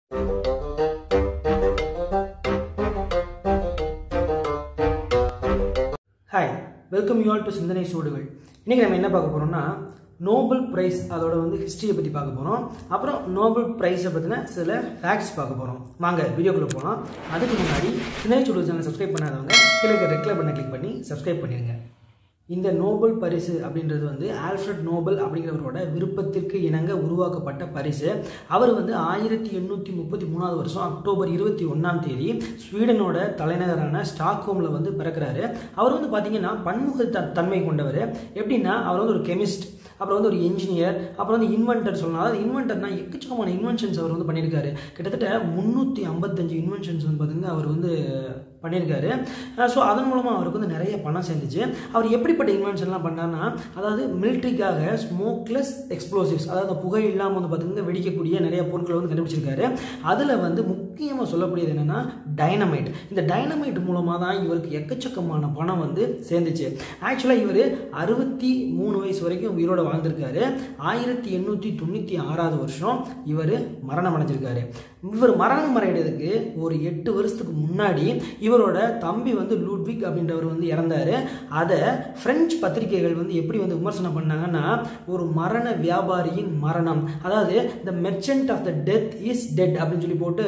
hi welcome you all to சிந்தனை சூடுகள் இன்றைக்கி நம்ம என்ன பார்க்க போகிறோம்னா நோபல் ப்ரைஸ் அதோட வந்து ஹிஸ்ட்ரியை பற்றி பார்க்க போகிறோம் அப்புறம் நோபல் ப்ரைஸை பற்றின சில ஃபேக்ட்ஸ் பார்க்க போகிறோம் வாங்க வீடியோக்குள்ளே போகலாம் அதுக்கு முன்னாடி சிந்தனை சூடு சேனல் சப்ஸ்கிரைப் பண்ணாதவங்க கீழே இருக்க ரெட் கலர் பண்ண கிளிக் பண்ணி சப்ஸ்கிரைப் பண்ணிடுங்க இந்த நோபல் பரிசு அப்படின்றது வந்து ஆல்ஃப்ரட் நோபல் அப்படிங்கிறவரோட விருப்பத்திற்கு இணங்க உருவாக்கப்பட்ட பரிசு அவர் வந்து ஆயிரத்தி எண்ணூற்றி முப்பத்தி மூணாவது வருஷம் அக்டோபர் இருபத்தி ஒன்றாம் தேதி ஸ்வீடனோட தலைநகரான ஸ்டாக்ஹோமில் வந்து பிறக்கிறாரு அவர் வந்து பார்த்தீங்கன்னா பன்முக த தன்மை கொண்டவர் எப்படின்னா அவர் வந்து ஒரு கெமிஸ்ட் அப்புறம் வந்து ஒரு இன்ஜினியர் அப்புறம் வந்து இன்வென்டர் சொல்லலாம் அதாவது இன்வென்டர்னா எக்கச்சக்கமான இன்வென்ஷன்ஸ் அவர் வந்து பண்ணியிருக்காரு கிட்டத்தட்ட முந்நூற்றி ஐம்பத்தஞ்சு இன்வென்ஷன்ஸ் வந்து பார்த்தீங்கன்னா அவர் வந்து பண்ணியிருக்காரு ஸோ அதன் மூலமாக அவருக்கு வந்து நிறைய பணம் சேர்ந்துச்சு அவர் எப்படிப்பட்ட இன்வென்ஷன்லாம் பண்ணார்னா அதாவது மிலிட்ரிக்காக ஸ்மோக்லெஸ் எக்ஸ்ப்ளோசிவ்ஸ் அதாவது புகை இல்லாமல் வந்து பார்த்திங்கன்னா வெடிக்கக்கூடிய நிறைய பொருட்களை வந்து கண்டுபிடிச்சிருக்காரு அதில் வந்து முக்கியமாக சொல்லக்கூடியது என்னென்னா டைனமைட் இந்த டைனமைட் மூலமாக தான் இவருக்கு எக்கச்சக்கமான பணம் வந்து சேர்ந்துச்சு ஆக்சுவலாக இவர் அறுபத்தி மூணு வயசு வரைக்கும் உயிரோட வாழ்ந்திருக்காரு ஆயிரத்தி எண்ணூற்றி தொண்ணூற்றி ஆறாவது வருஷம் இவர் மரணம் அடைஞ்சிருக்காரு இவர் மரணம் அடைகிறதுக்கு ஒரு எட்டு வருஷத்துக்கு முன்னாடி இவரோட தம்பி வந்து லூட்விக் அப்படின்றவர் வந்து இறந்தார் அதை பிரெஞ்சு பத்திரிகைகள் வந்து எப்படி வந்து விமர்சனம் பண்ணாங்கன்னா ஒரு மரண வியாபாரியின் மரணம் அதாவது the merchant of the death is dead அப்படின்னு சொல்லி போட்டு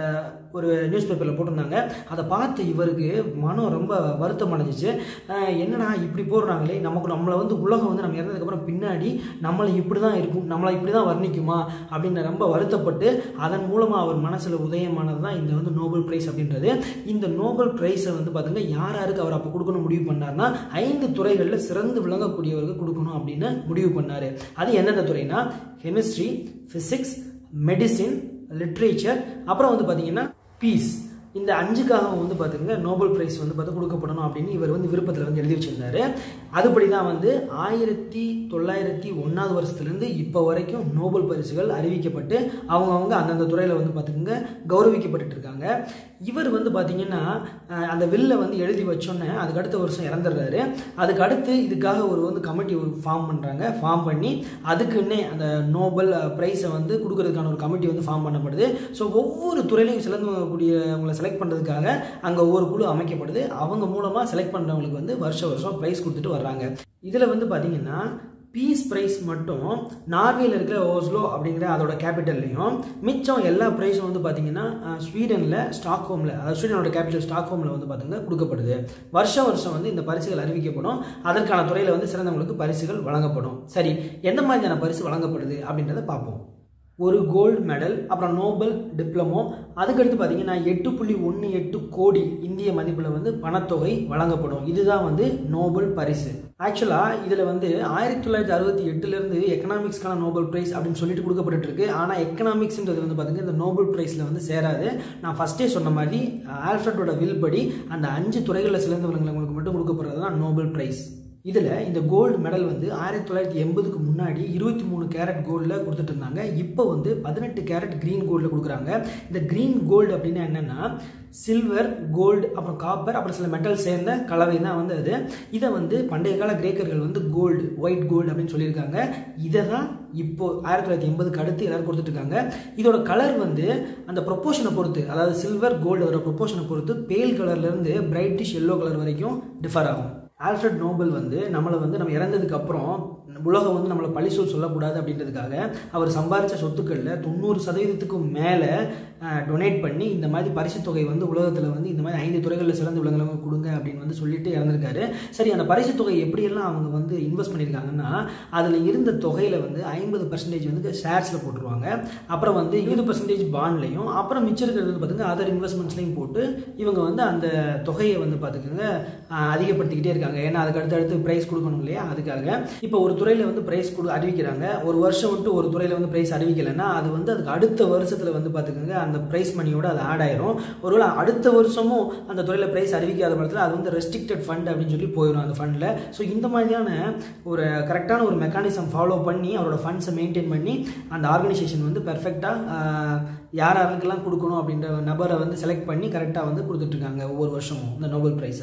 ஒரு நியூஸ் பேப்பரில் போட்டிருந்தாங்க அதை பார்த்து இவருக்கு மனம் ரொம்ப வருத்தம் அடைஞ்சிச்சு என்னடா இப்படி போடுறாங்களே நமக்கு நம்மளை வந்து உலகம் வந்து நம்ம இறந்ததுக்கப்புறம் பின்னாடி நம்மளை இப்படி தான் இருக்கும் நம்மளை இப்படி தான் வர்ணிக்குமா அப்படின்னு ரொம்ப வருத்தப்பட்டு அதன் மூலமாக அவர் மனசில் உதயமானது தான் இந்த வந்து நோபல் ப்ரைஸ் அப்படின்றது இந்த நோபல் ப்ரைஸை வந்து பார்த்திங்கன்னா யார் யாருக்கு அவர் அப்போ கொடுக்கணும் முடிவு பண்ணார்னா ஐந்து துறைகளில் சிறந்து விளங்கக்கூடியவருக்கு கொடுக்கணும் அப்படின்னு முடிவு பண்ணார் அது எந்தெந்த துறைனா கெமிஸ்ட்ரி ஃபிசிக்ஸ் மெடிசின் லிட்ரேச்சர் அப்புறம் வந்து பார்த்திங்கன்னா பீஸ் இந்த அஞ்சுக்காக வந்து பார்த்துங்க நோபல் ப்ரைஸ் வந்து பார்த்து கொடுக்கப்படணும் அப்படின்னு இவர் வந்து விருப்பத்தில் வந்து எழுதி வச்சிருந்தாரு அதுபடி தான் வந்து ஆயிரத்தி தொள்ளாயிரத்தி ஒன்றாவது வருஷத்துலேருந்து இப்போ வரைக்கும் நோபல் பரிசுகள் அறிவிக்கப்பட்டு அவங்கவுங்க அந்தந்த துறையில் வந்து பார்த்துங்க கௌரவிக்கப்பட்டு இருக்காங்க இவர் வந்து பார்த்திங்கன்னா அந்த வில்லை வந்து எழுதி வச்சோன்னே அதுக்கு அடுத்த வருஷம் இறந்துடுறாரு அதுக்கு அடுத்து இதுக்காக ஒரு வந்து கமிட்டி ஃபார்ம் பண்ணுறாங்க ஃபார்ம் பண்ணி அதுக்குன்னே அந்த நோபல் ப்ரைஸை வந்து கொடுக்கறதுக்கான ஒரு கமிட்டி வந்து ஃபார்ம் பண்ணப்படுது ஸோ ஒவ்வொரு துறையிலையும் சிறந்தவங்களை செலக்ட் பண்ணுறதுக்காக அங்கே ஒவ்வொரு குழு அமைக்கப்படுது அவங்க மூலமாக செலக்ட் பண்ணுறவங்களுக்கு வந்து வருஷம் வருஷம் ப்ரைஸ் கொடுத்துட்டு வர்றாங்க இதில் வந்து பார்த்திங்கன்னா பீஸ் ப்ரைஸ் மட்டும் நார்வேயில் இருக்கிற ஓஸ்லோ அப்படிங்கிற அதோட கேபிட்டல்லையும் மிச்சம் எல்லா ப்ரைஸும் வந்து பார்த்தீங்கன்னா ஸ்வீடனில் ஸ்டாக்ஹோமில் அதாவது ஸ்வீடனோட கேபிட்டல் ஸ்டாக்ஹோமில் வந்து பார்த்தீங்கன்னா கொடுக்கப்படுது வருஷம் வருஷம் வந்து இந்த பரிசுகள் அறிவிக்கப்படும் அதற்கான துறையில் வந்து சிறந்தவங்களுக்கு பரிசுகள் வழங்கப்படும் சரி எந்த மாதிரியான பரிசு வழங்கப்படுது அப்படின்றத பார்ப்போம் ஒரு கோல்டு மெடல் அப்புறம் நோபல் டிப்ளமோ அதுக்கடுத்து பார்த்தீங்கன்னா எட்டு புள்ளி ஒன்று எட்டு கோடி இந்திய மதிப்பில் வந்து பணத்தொகை வழங்கப்படும் இதுதான் வந்து நோபல் பரிசு ஆக்சுவலாக இதில் வந்து ஆயிரத்தி தொள்ளாயிரத்தி அறுபத்தி எட்டுலேருந்து எக்கனாமிக்ஸ்க்கான நோபல் ப்ரைஸ் அப்படின்னு சொல்லிட்டு கொடுக்கப்பட்டு இருக்கு ஆனால் எக்கனாமிக்ஸ்ன்றது வந்து பார்த்திங்கன்னா இந்த நோபல் ப்ரைஸில் வந்து சேராது நான் ஃபஸ்ட்டே சொன்ன மாதிரி ஆல்ஃப்ரட்டோட வில் படி அந்த அஞ்சு துறைகளில் சிறந்தவர்களுக்கு மட்டும் கொடுக்கப்படுறது தான் நோபல் ப்ரைஸ் இதில் இந்த கோல்டு மெடல் வந்து ஆயிரத்தி தொள்ளாயிரத்தி எண்பதுக்கு முன்னாடி இருபத்தி மூணு கேரட் கோல்டில் கொடுத்துட்டு இருந்தாங்க இப்போ வந்து பதினெட்டு கேரட் க்ரீன் கோல்டில் கொடுக்குறாங்க இந்த க்ரீன் கோல்டு அப்படின்னா என்னென்னா சில்வர் கோல்டு அப்புறம் காப்பர் அப்புறம் சில மெட்டல் சேர்ந்த கலவை தான் வந்து அது இதை வந்து பண்டைய கால கிரேக்கர்கள் வந்து கோல்டு ஒயிட் கோல்டு அப்படின்னு சொல்லியிருக்காங்க இதை தான் இப்போ ஆயிரத்தி தொள்ளாயிரத்தி எண்பதுக்கு அடுத்து எல்லாரும் கொடுத்துட்ருக்காங்க இதோட கலர் வந்து அந்த ப்ரொப்போஷனை பொறுத்து அதாவது சில்வர் கோல்டு அதோட ப்ரொப்போஷனை பொறுத்து பேல் கலர்லேருந்து பிரைட்டிஷ் எல்லோ கலர் வரைக்கும் டிஃபர் ஆகும் ஆல்ஃப்ரட் நோபல் வந்து நம்மளை வந்து நம்ம இறந்ததுக்கு அப்புறம் உலகம் வந்து நம்மளை பழி சொல் சொல்லக்கூடாது அப்படின்றதுக்காக அவர் சம்பாரித்த சொத்துக்களில் தொண்ணூறு சதவீதத்துக்கும் மேலே டொனேட் பண்ணி இந்த மாதிரி பரிசு தொகை வந்து உலகத்தில் வந்து இந்த மாதிரி ஐந்து துறைகளில் சிறந்த விலங்குகளுக்கு கொடுங்க அப்படின்னு வந்து சொல்லிட்டு இறந்துருக்காரு சரி அந்த பரிசு தொகை எப்படியெல்லாம் அவங்க வந்து இன்வெஸ்ட் பண்ணியிருக்காங்கன்னா அதில் இருந்த தொகையில் வந்து ஐம்பது பர்சன்டேஜ் வந்து ஷேர்ஸில் போட்டுருவாங்க அப்புறம் வந்து இருபது பர்சன்டேஜ் பாண்ட்லையும் அப்புறம் மிச்சம் இருக்கிறது பார்த்துங்க அதர் இன்வெஸ்ட்மெண்ட்ஸ்லையும் போட்டு இவங்க வந்து அந்த தொகையை வந்து பார்த்துக்கோங்க அதிகப்படுத்திக்கிட்டே இருக்காங்க ஏன்னா அதுக்கு அடுத்தடுத்து ப்ரைஸ் கொடுக்கணும் இல்லையா அதுக்காக இப்போ ஒரு துறையில் வந்து ப்ரைஸ் கொடு அறிவிக்கிறாங்க ஒரு வருஷம் விட்டு ஒரு துறையில் வந்து ப்ரைஸ் அறிவிக்கலைன்னா அது வந்து அதுக்கு அடுத்த வருஷத்தில் வந்து பார்த்துக்கோங்க அந்த ப்ரைஸ் மணியோட அது ஆட் ஆயிரும் ஒருவேளை அடுத்த வருஷமும் அந்த துறையில் ப்ரைஸ் அறிவிக்காத பட்சத்தில் அது வந்து ரெஸ்ட்ரிக்டட் ஃபண்ட் அப்படின்னு சொல்லி போயிடும் அந்த ஃபண்டில் ஸோ இந்த மாதிரியான ஒரு கரெக்டான ஒரு மெக்கானிசம் ஃபாலோ பண்ணி அவரோட ஃபண்ட்ஸை மெயின்டைன் பண்ணி அந்த ஆர்கனைசேஷன் வந்து பெர்ஃபெக்டாக யார் யாருக்கெல்லாம் கொடுக்கணும் அப்படின்ற நபரை வந்து செலக்ட் பண்ணி கரெக்டாக வந்து கொடுத்துட்ருக்காங்க ஒவ்வொரு வருஷமும் இந்த நோபல் ப்ரைஸை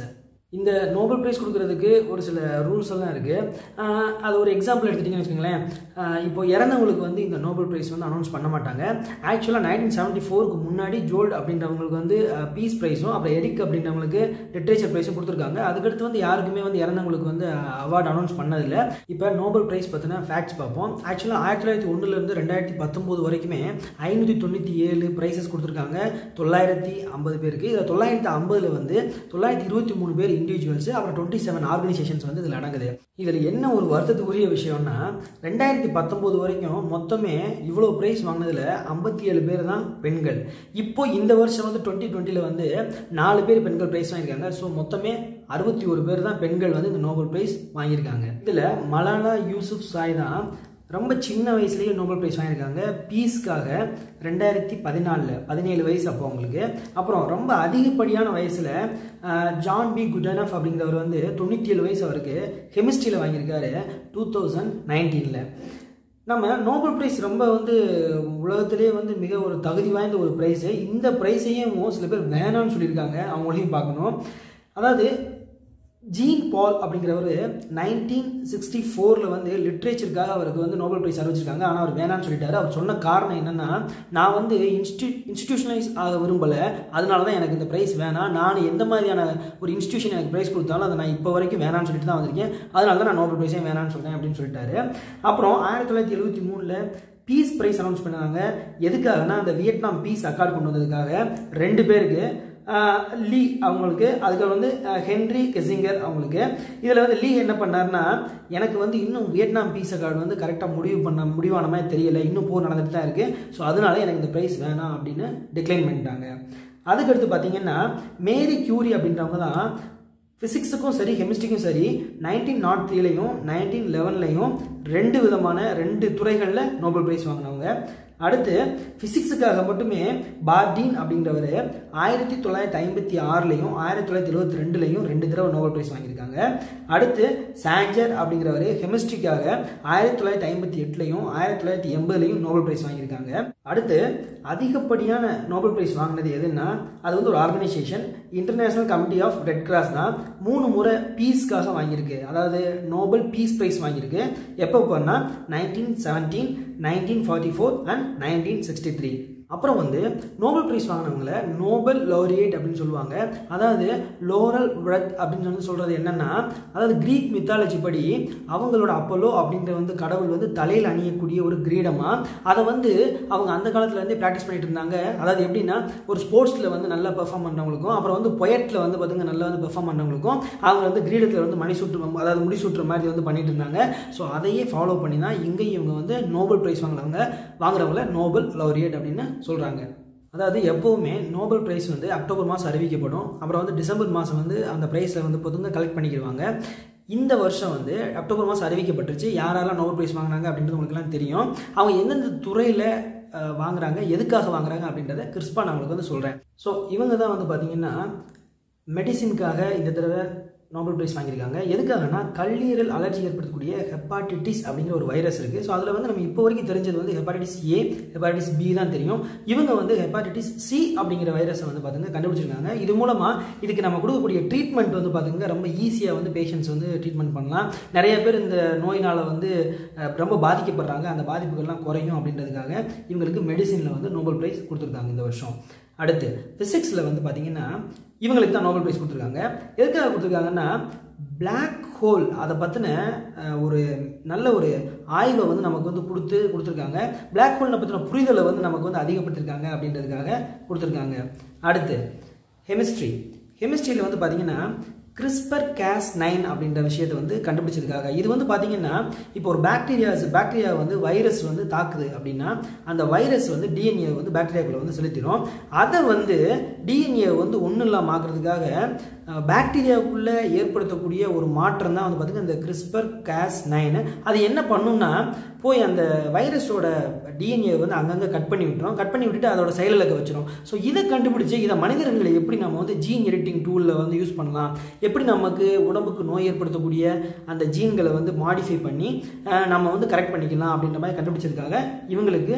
இந்த நோபல் ப்ரைஸ் கொடுக்கறதுக்கு ஒரு சில ரூல்ஸ் எல்லாம் இருக்குது அது ஒரு எக்ஸாம்பிள் எடுத்துட்டிங்கன்னு வச்சுக்கோங்களேன் ஆஹ் இப்போ இறந்தவங்களுக்கு வந்து இந்த நோபல் ப்ரைஸ் வந்து அனௌன்ஸ் பண்ண மாட்டாங்க ஆக்சுவலாக நைன்டீன் செவன்ட்டி ஃபோருக்கு முன்னாடி ஜோல்ட் அப்படின்றவங்களுக்கு வந்து பீஸ் ப்ரைஸும் அப்புறம் எரிக் அப்படின்றவங்களுக்கு லிட்ரேச்சர் ப்ரைஸும் கொடுத்துருக்காங்க அதுக்கடுத்து வந்து யாருக்குமே வந்து இறந்தவங்களுக்கு வந்து அவார்டு அனௌன்ஸ் பண்ணதில்லை இப்போ நோபல் ப்ரைஸ் பற்றின ஃபேக்ட்ஸ் பார்ப்போம் ஆக்சுவலாக ஆயிரத்தி தொள்ளாயிரத்தி ஒன்றுலேருந்து ரெண்டாயிரத்தி பத்தொம்போது வரைக்குமே ஐநூற்றி தொண்ணூற்றி ஏழு ப்ரைஸஸ் கொடுத்துருக்காங்க தொள்ளாயிரத்தி ஐம்பது பேருக்கு இதில் தொள்ளாயிரத்தி ஐம்பதில் வந்து தொள்ளாயிரத்தி இருபத்தி மூணு பேர் இண்டிவிஜுவல்ஸ் அப்புறம் டுவெண்ட்டி செவன் ஆர்கனைசேஷன்ஸ் வந்து இதில் அடங்குது இதில் என்ன ஒரு வருத்தத்துக்குரிய விஷயம்னா ரெண்டாயிரத்தி பத்தொம்போது வரைக்கும் மொத்தமே இவ்வளோ ப்ரைஸ் வாங்கினதில் ஐம்பத்தி ஏழு பேர் தான் பெண்கள் இப்போ இந்த வருஷம் வந்து டுவெண்ட்டி டுவெண்ட்டியில் வந்து நாலு பேர் பெண்கள் ப்ரைஸ் வாங்கியிருக்காங்க ஸோ மொத்தமே அறுபத்தி ஒரு பேர் தான் பெண்கள் வந்து இந்த நோபல் ப்ரைஸ் வாங்கியிருக்காங்க இதில் மலாலா யூசுப் சாய் தான் ரொம்ப சின்ன வயசுலேயே நோபல் ப்ரைஸ் வாங்கியிருக்காங்க பீஸ்க்காக ரெண்டாயிரத்தி பதினாலில் பதினேழு வயசு அப்போ அவங்களுக்கு அப்புறம் ரொம்ப அதிகப்படியான வயசில் ஜான் பி குடனஃப் அப்படிங்கிறவர் வந்து தொண்ணூற்றி ஏழு வயசு அவருக்கு கெமிஸ்ட்ரியில் வாங்கியிருக்காரு டூ தௌசண்ட் நைன்டீனில் நம்ம நோபல் ப்ரைஸ் ரொம்ப வந்து உலகத்திலேயே வந்து மிக ஒரு தகுதி வாய்ந்த ஒரு ப்ரைஸு இந்த ப்ரைஸையும் சில பேர் வேணாம்னு சொல்லியிருக்காங்க அவங்களையும் பார்க்கணும் அதாவது ஜீன் பால் அப்படிங்கிறவர் நைன்டீன் சிக்ஸ்டி ஃபோரில் வந்து லிட்ரேச்சருக்காக அவருக்கு வந்து நோபல் ப்ரைஸ் அறிவிச்சிருக்காங்க ஆனால் அவர் வேணான்னு சொல்லிட்டாரு அவர் சொன்ன காரணம் என்னென்னா நான் வந்து இன்ஸ்டி இன்ஸ்டிடியூஷனலைஸ் ஆக விரும்பலை அதனால தான் எனக்கு இந்த ப்ரைஸ் வேணாம் நான் எந்த மாதிரியான ஒரு இன்ஸ்டியூஷன் எனக்கு ப்ரைஸ் கொடுத்தாலும் அதை நான் இப்போ வரைக்கும் வேணாம்னு சொல்லிட்டு தான் வந்திருக்கேன் அதனால தான் நான் நோபல் ப்ரைஸே வேணாம்னு சொல்கிறேன் அப்படின்னு சொல்லிட்டாரு அப்புறம் ஆயிரத்தி தொள்ளாயிரத்தி எழுபத்தி மூணில் பீஸ் ப்ரைஸ் அனௌன்ஸ் பண்ணாங்க எதுக்காகனா அந்த வியட்நாம் பீஸ் அக்கார்ட் கொண்டு வந்ததுக்காக ரெண்டு பேருக்கு லீ அவங்களுக்கு அதுக்கு வந்து ஹென்ரி கெசிங்கர் அவங்களுக்கு இதில் வந்து லீ என்ன பண்ணார்னா எனக்கு வந்து இன்னும் வியட்நாம் பீஸ் அக்கார்டு வந்து கரெக்டாக முடிவு பண்ண முடிவான மாதிரி தெரியல இன்னும் போர் நடந்துட்டு தான் இருக்குது ஸோ அதனால எனக்கு இந்த ப்ரைஸ் வேணாம் அப்படின்னு டிக்ளைன் பண்ணிட்டாங்க அதுக்கடுத்து பார்த்தீங்கன்னா மேரி கியூரி அப்படின்றவங்க தான் ஃபிசிக்ஸுக்கும் சரி கெமிஸ்ட்ரிக்கும் சரி நைன்டீன் நாட் த்ரீலையும் நைன்டீன் லெவன்லையும் ரெண்டு விதமான ரெண்டு துறைகளில் நோபல் ப்ரைஸ் வாங்கினவங்க அடுத்து ஃபிசிக்ஸுக்காக மட்டுமே பார்டீன் அப்படின்றவர் ஆயிரத்தி தொள்ளாயிரத்தி ஐம்பத்தி ஆறுலையும் ஆயிரத்தி தொள்ளாயிரத்தி எழுபத்தி ரெண்டுலையும் ரெண்டு தடவை நோபல் ப்ரைஸ் வாங்கியிருக்காங்க அடுத்து சாஞ்சர் அப்படிங்கிறவர் கெமிஸ்ட்ரிக்காக ஆயிரத்தி தொள்ளாயிரத்தி ஐம்பத்தி எட்டுலையும் ஆயிரத்தி தொள்ளாயிரத்தி எண்பதுலையும் நோபல் ப்ரைஸ் வாங்கியிருக்காங்க அடுத்து அதிகப்படியான நோபல் ப்ரைஸ் வாங்கினது எதுன்னா அது வந்து ஒரு organisation international committee of red cross தான் மூணு முறை பீஸ்க்காக வாங்கியிருக்கு அதாவது நோபல் பீஸ் ப்ரைஸ் வாங்கியிருக்கு எப்போ போனா nineteen seventeen nineteen forty four and nineteen sixty three அப்புறம் வந்து நோபல் ப்ரைஸ் வாங்கினவங்கள நோபல் லோரியேட் அப்படின்னு சொல்லுவாங்க அதாவது லோரல் விரத் அப்படின்னு சொல்லி சொல்கிறது என்னென்னா அதாவது கிரீக் மித்தாலஜி படி அவங்களோட அப்போலோ அப்படின்ற வந்து கடவுள் வந்து தலையில் அணியக்கூடிய ஒரு கிரீடமாக அதை வந்து அவங்க அந்த காலத்துலேருந்தே ப்ராக்டிஸ் பண்ணிட்டு இருந்தாங்க அதாவது எப்படின்னா ஒரு ஸ்போர்ட்ஸில் வந்து நல்லா பெர்ஃபார்ம் பண்ணுறவங்களுக்கும் அப்புறம் வந்து பொயட்டில் வந்து பார்த்துங்க நல்லா வந்து பெர்ஃபார்ம் பண்ணுறவங்களுக்கும் அவங்க வந்து கிரீடத்தில் வந்து மணி சுற்று அதாவது முடி சுற்றுற மாதிரி வந்து பண்ணிட்டு இருந்தாங்க ஸோ அதையே ஃபாலோ பண்ணி தான் இங்கேயும் இவங்க வந்து நோபல் ப்ரைஸ் வாங்குறவங்க வாங்குறவங்கள நோபல் லௌரியேட் அப்படின்னு சொல்கிறாங்க அதாவது எப்போவுமே நோபல் ப்ரைஸ் வந்து அக்டோபர் மாதம் அறிவிக்கப்படும் அப்புறம் வந்து டிசம்பர் மாதம் வந்து அந்த ப்ரைஸை வந்து பொதுங்க கலெக்ட் பண்ணிக்கிடுவாங்க இந்த வருஷம் வந்து அக்டோபர் மாதம் அறிவிக்கப்பட்டுருச்சு யார் யாரெல்லாம் நோபல் ப்ரைஸ் வாங்கினாங்க அப்படின்றது உங்களுக்குலாம் தெரியும் அவங்க எந்தெந்த துறையில் வாங்குறாங்க எதுக்காக வாங்குறாங்க அப்படின்றத கிறிஸ்பா நான் உங்களுக்கு வந்து சொல்கிறேன் ஸோ இவங்க தான் வந்து பார்த்தீங்கன்னா மெடிசின்காக இந்த தடவை நோபல் ப்ரைஸ் வாங்கியிருக்காங்க எதுக்காகனா கல்லீரல் அலர்ஜி ஏற்படுத்தக்கூடிய ஹெப்பாட்டிட்டிஸ் அப்படிங்கிற ஒரு வைரஸ் இருக்குது ஸோ அதில் வந்து நம்ம இப்போ வரைக்கும் தெரிஞ்சது வந்து ஹெப்பாட்டிட்டிஸ் ஏ ஹெப்பாட்டிட்டிஸ் பி தான் தெரியும் இவங்க வந்து ஹெப்பாட்டிட்டிஸ் சி அப்படிங்கிற வைரஸை வந்து பார்த்துங்க கண்டுபிடிச்சிருக்காங்க இது மூலமாக இதுக்கு நம்ம கொடுக்கக்கூடிய ட்ரீட்மெண்ட் வந்து பார்த்துங்க ரொம்ப ஈஸியாக வந்து பேஷண்ட்ஸ் வந்து ட்ரீட்மெண்ட் பண்ணலாம் நிறைய பேர் இந்த நோயினால் வந்து ரொம்ப பாதிக்கப்படுறாங்க அந்த பாதிப்புகள்லாம் குறையும் அப்படின்றதுக்காக இவங்களுக்கு மெடிசினில் வந்து நோபல் ப்ரைஸ் கொடுத்துருக்காங்க இந்த வருஷம் அடுத்து ஃபிசிக்ஸில் வந்து பார்த்தீங்கன்னா இவங்களுக்கு தான் நோபல் ப்ரைஸ் கொடுத்துருக்காங்க எதுக்காக கொடுத்துருக்காங்கன்னா பிளாக் ஹோல் அதை பற்றின ஒரு நல்ல ஒரு ஆய்வை வந்து நமக்கு வந்து கொடுத்து கொடுத்துருக்காங்க பிளாக் ஹோலை பற்றின புரிதலை வந்து நமக்கு வந்து அதிகப்படுத்திருக்காங்க அப்படின்றதுக்காக கொடுத்துருக்காங்க அடுத்து கெமிஸ்ட்ரி கெமிஸ்ட்ரியில் வந்து பார்த்தீங்கன்னா கிறிஸ்பர் கேஸ் நைன் அப்படின்ற விஷயத்தை வந்து கண்டுபிடிச்சிருக்காங்க இது வந்து பார்த்தீங்கன்னா இப்போ ஒரு பாக்டீரியாஸ் பாக்டீரியா வந்து வைரஸ் வந்து தாக்குது அப்படின்னா அந்த வைரஸ் வந்து டிஎன்ஏ வந்து பாக்டீரியாக்குள்ள வந்து செலுத்திடும் அதை வந்து டிஎன்ஏ வந்து ஒன்றும் இல்லாமல் ஆக்குறதுக்காக பாக்டீரியாவுக்குள்ளே ஏற்படுத்தக்கூடிய ஒரு மாற்றம் தான் வந்து பார்த்திங்கன்னா இந்த கிறிஸ்பர் கேஸ் நைனு அது என்ன பண்ணுன்னா போய் அந்த வைரஸோட டிஎன்ஏ வந்து அங்கங்கே கட் பண்ணி விட்டுரும் கட் பண்ணி விட்டுட்டு அதோட செயலிழக்க வச்சிடும் ஸோ இதை கண்டுபிடிச்சி இதை மனிதர்களை எப்படி நம்ம வந்து ஜீன் எடிட்டிங் டூலில் வந்து யூஸ் பண்ணலாம் எப்படி நமக்கு உடம்புக்கு நோய் ஏற்படுத்தக்கூடிய அந்த ஜீன்களை வந்து மாடிஃபை பண்ணி நம்ம வந்து கரெக்ட் பண்ணிக்கலாம் அப்படின்ற மாதிரி கண்டுபிடிச்சதுக்காக இவங்களுக்கு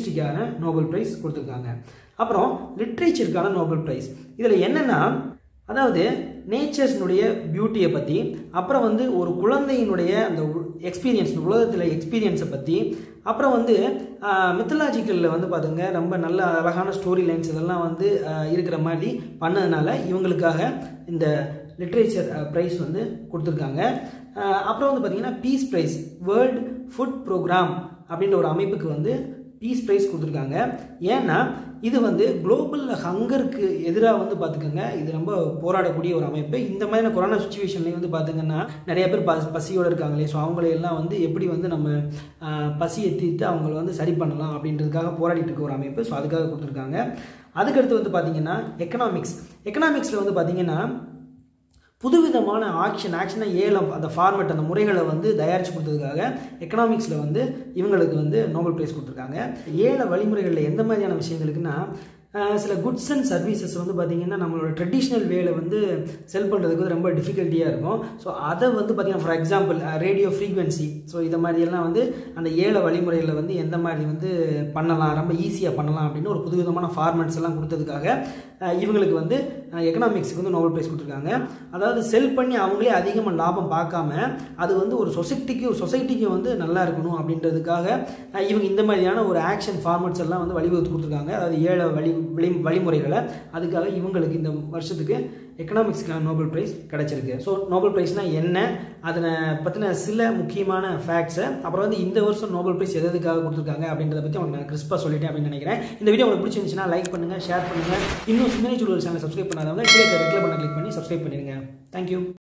கெமிஸ்ட்ரிக்கான நோபல் ப்ரைஸ் கொடுத்துருக்காங்க அப்புறம் லிட்ரேச்சருக்கான நோபல் ப்ரைஸ் இதில் என்னென்னா அதாவது நேச்சர்ஸ்னுடைய பியூட்டியை பற்றி அப்புறம் வந்து ஒரு குழந்தையினுடைய அந்த எக்ஸ்பீரியன்ஸ் உலகத்தில் எக்ஸ்பீரியன்ஸை பற்றி அப்புறம் வந்து மித்தலாஜிக்கலில் வந்து பார்த்துங்க ரொம்ப நல்ல அழகான ஸ்டோரி லைன்ஸ் இதெல்லாம் வந்து ஆஹ், இருக்கிற மாதிரி பண்ணதுனால இவங்களுக்காக இந்த லிட்ரேச்சர் ப்ரைஸ் வந்து கொடுத்துருக்காங்க ஆஹ், அப்புறம் வந்து பார்த்தீங்கன்னா peace prize world food programme அப்படின்ற ஒரு அமைப்புக்கு வந்து பீஸ் ப்ரைஸ் கொடுத்துருக்காங்க ஏன்னா இது வந்து குளோபல் ஹங்கருக்கு எதிராக வந்து பார்த்துக்கோங்க இது ரொம்ப போராடக்கூடிய ஒரு அமைப்பு இந்த மாதிரியான கொரோனா சுச்சுவேஷன்லேயும் வந்து பார்த்திங்கன்னா நிறைய பேர் பஸ் பசியோடு இருக்காங்களே ஸோ அவங்களையெல்லாம் வந்து எப்படி வந்து நம்ம ஆஹ், பசியை தீர்த்து அவங்கள வந்து சரி பண்ணலாம் அப்படின்றதுக்காக போராடிட்டு இருக்க ஒரு அமைப்பு ஸோ அதுக்காக கொடுத்துருக்காங்க அதுக்கடுத்து வந்து பார்த்திங்கன்னா எக்கனாமிக்ஸ் எக்கனாமிக்ஸில் வந்து பார்த்திங்கன்னா புதுவிதமான ஆக்ஷன் ஆக்ஷனை ஏலம் அந்த ஃபார்மேட் அந்த முறைகளை வந்து தயாரித்து கொடுத்ததுக்காக எக்கனாமிக்ஸில் வந்து இவங்களுக்கு வந்து நோபல் ப்ரைஸ் கொடுத்துருக்காங்க ஏல வழிமுறைகளில் எந்த மாதிரியான விஷயங்களுக்குன்னா அஹ், சில குட்ஸ் அண்ட் சர்வீசஸ் வந்து பார்த்திங்கன்னா நம்மளோட ட்ரெடிஷ்னல் வேல வந்து செல் பண்ணுறதுக்கு வந்து ரொம்ப டிஃபிகல்ட்டியாக இருக்கும் ஸோ அதை வந்து பார்த்திங்கன்னா for example radio frequency so இதை மாதிரியெல்லாம் வந்து அந்த ஏல வழிமுறைகளை வந்து எந்த மாதிரி வந்து பண்ணலாம் ரொம்ப ஈஸியாக பண்ணலாம் அப்படின்னு ஒரு புதுவிதமான ஃபார்மேட்ஸ் எல்லாம் கொடுத்ததுக்காக அஹ், இவங்களுக்கு வந்து எக்கனாமிக்ஸுக்கு வந்து நோபல் ப்ரைஸ் கொடுத்துருக்காங்க அதாவது செல் பண்ணி அவங்களே அதிகமாக லாபம் பார்க்காம அது வந்து ஒரு சொசைட்டிக்கு சொசைட்டிக்கு வந்து நல்லா இருக்கணும் அப்படின்றதுக்காக அஹ், இவங்க இந்த மாதிரியான ஒரு ஆக்ஷன் ஃபார்மேட்ஸ் எல்லாம் வந்து வழிவகுத்து கொடுத்துருக்காங்க அதாவது ஏழை வழி வழி வழிமுறைகளை அதுக்காக இவங்களுக்கு இந்த வருஷத்துக்கு எக்கனாமிக்ஸ்க்கான நோபல் ப்ரைஸ் கிடைச்சிருக்கு ஸோ நோபல் ப்ரைஸ்னால் என்ன அதனை பற்றின சில முக்கியமான ஃபேக்ட்ஸை அப்புறம் வந்து இந்த வருஷம் நோபல் ப்ரைஸ் எது எதுக்காக கொடுத்துருக்காங்க அப்படின்றத பற்றி உங்களுக்கு நான் கிறிஸ்பாக சொல்லிட்டேன் அப்படின்னு நினைக்கிறேன் இந்த வீடியோ உங்களுக்கு பிடிச்சிருந்துச்சுன்னா லைக் பண்ணுங்கள் ஷேர் பண்ணுங்கள் இன்னும் சிந்தனை சுடுவல் சேனல் சப்ஸ்கிரைப் பண்ணாதவங்க கீழே ரெக்ல பண்ண கிளிக் பண்ணி சப்ஸ்கிரைப் பண்ணிடுங்க தேங்க்யூ